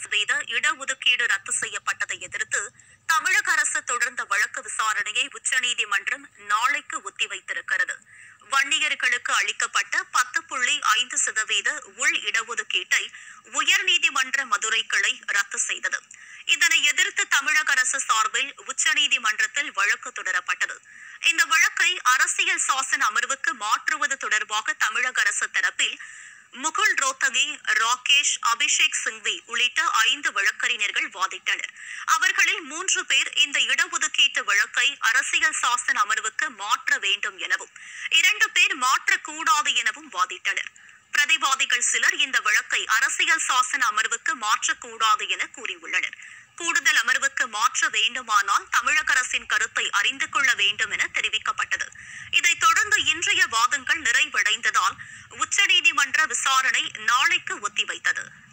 சதவீத இடஒதுக்கீடு ரத்து செய்யப்பட்டதை எதிர்த்து தமிழக அரசு தொடர்ந்த வழக்கு விசாரணையை உச்சநீதிமன்றம் நாளைக்கு ஒத்திவைத்திருக்கிறது வன்னியர்களுக்கு அளிக்கப்பட்ட பத்து புள்ளி ஐந்து சதவீத உள் இடஒதுக்கீட்டை உயர்நீதிமன்ற மதுரை கிளை ரத்து செய்தது இதனை எதிர்த்து தமிழக அரசு சார்பில் உச்சநீதிமன்றத்தில் வழக்கு தொடரப்பட்டது இந்த வழக்கை அரசியல் சாசன அமர்வுக்கு மாற்றுவது தொடர்பாக தமிழக அரசு தரப்பில் முகுல் ரோத்தகி ராகேஷ் அபிஷேக் சிங்வி உள்ளிட்ட ஐந்து வழக்கறிஞர்கள் வாதிட்டனர் அவர்களில் மூன்று பேர் இந்த இடஒதுக்கீட்டு வழக்கை அரசியல் சாசன அமர்வுக்கு மாற்ற வேண்டும் எனவும் இரண்டு பேர் மாற்றக்கூடாது எனவும் வாதிட்டனர் பிரதிவாதிகள் சிலர் இந்த வழக்கை அரசியல் சாசன அமர்வுக்கு மாற்றக்கூடாது என கூறியுள்ளனர் கூடுதல் அமர்வுக்கு மாற்ற வேண்டுமானால் தமிழக அரசின் கருத்தை அறிந்து கொள்ள வேண்டும் என தெரிவிக்கப்பட்டது இதைத் தொடர்ந்து இன்றைய வாதங்கள் நிறைவடைந்ததால் உச்சநீதிமன்ற விசாரணை நாளைக்கு ஒத்திவைத்தது